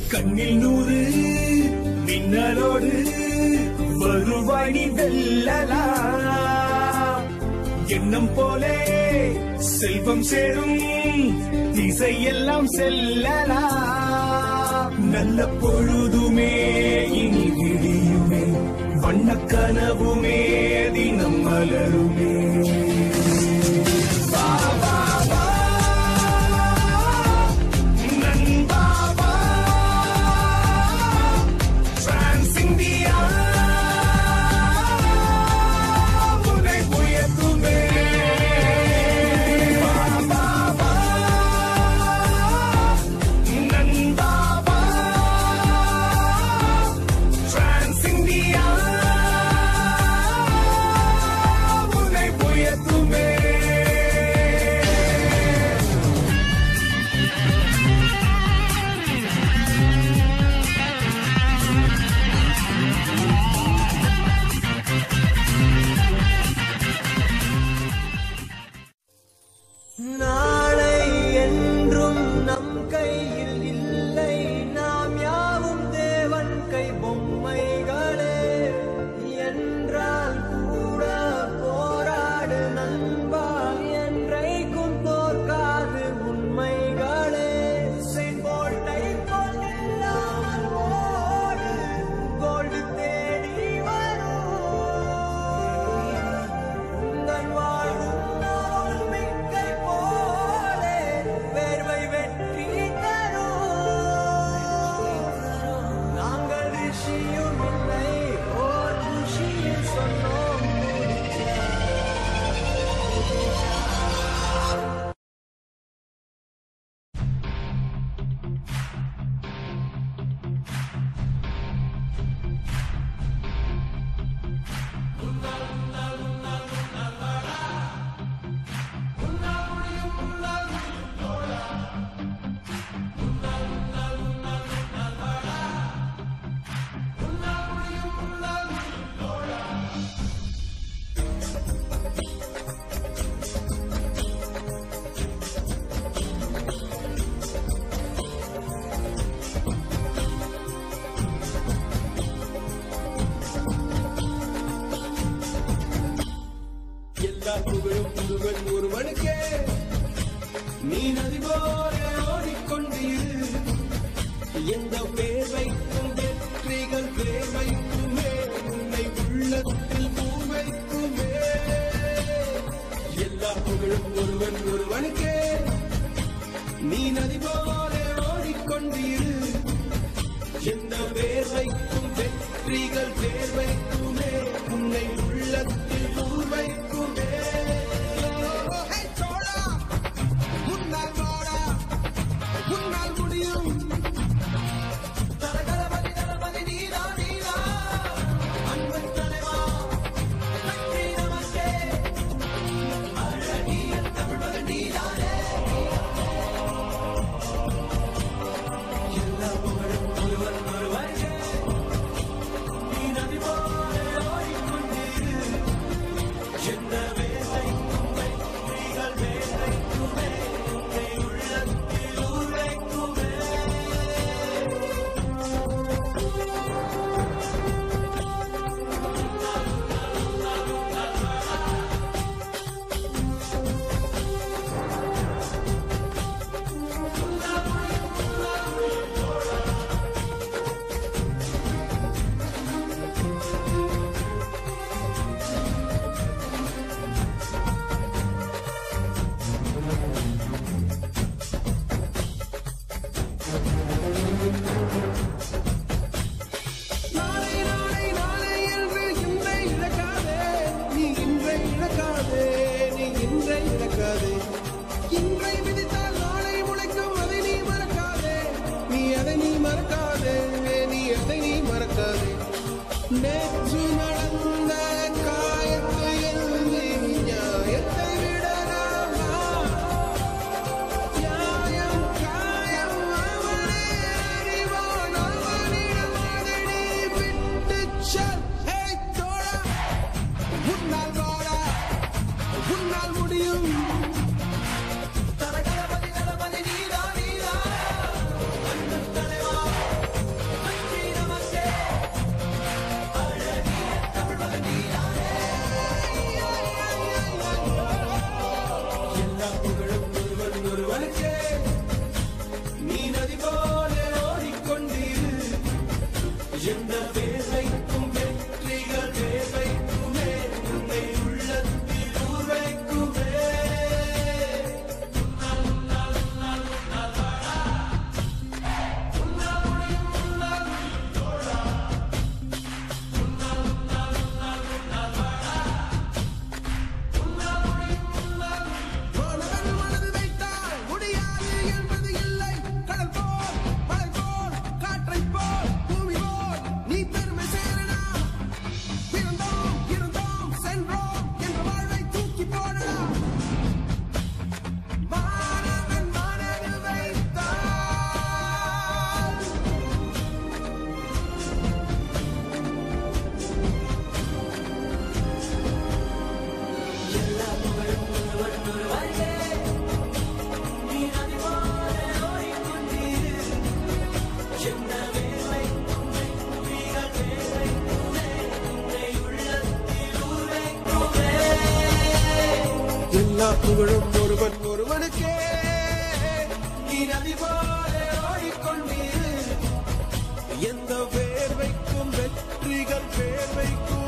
கண்ணில் நூறு மின்னலோடு வருவாய் நீ வெல்லலாம் எண்ணம் போலே செல்வம் சேரும் திசையெல்லாம் செல்லலாம் நல்ல பொழுதுமே இனி விடியுமே வண்ணக் கனவுமே தினம் மலருமே வா, வா, வா. நண்பா, வா. Trans India. உன்னை உயர்த்துமே. வா, வா, வா. நண்பா, வா. Trans India. உன்னை உயர்த்துமே. நாளை என்றும் நம் கையில் இல்லை நாம் யாவும் தேவன் கை பொம்மைகளே என்றால் கூட போராடு நண்பா என்றைக்கும் தோற்காது உண்மைகளே செங்கோட்டை போல் இல்லாமல் ஓடு கோல்டு தேடி வரும் உந்தன் வாழும் நாள் மிக்கை போலே வேர்வை வெற்றி தரும் நாங்கள் ரிஷியும் இல்லை ஓர் ருஷியில் சொன்னோம் எல்லா புகழும் புதுவன் ஒருவனுக்கே நீ நதி போல ஓடிக்கொண்டீர் எந்த பேர் வைக்கும் வெற்றிகள் பேர் வைக்குமே உன்னை உள்ளத்தில் பூ வைக்குமே எல்லா புகழும் ஒருவன் ஒருவனுக்கே நீ நதி போல ஓடிக்கொண்டீர் எந்த பேர் வைக்கும் வெற்றிகள் பேர் வைக்குமே உன்னை உள்ளத்தில் பூ வைக்குமே ஹே, சோழா! முன்னால் வாடா! முன்னால் முடியும் தரகரபதி தளபதி நீதா நீதா அன்பன் தலைவா வெற்றி நமக்கே அழகிய தமிழ்மகன் நீதானே எல்லா புகழும் ஒருவன் ஒருவனுக்கே நீ நதி போல போலே ஓடிக்கொண்டீர் எந்த வேர்வைக்கும் வெற்றிகள் வேர்வைக்கும்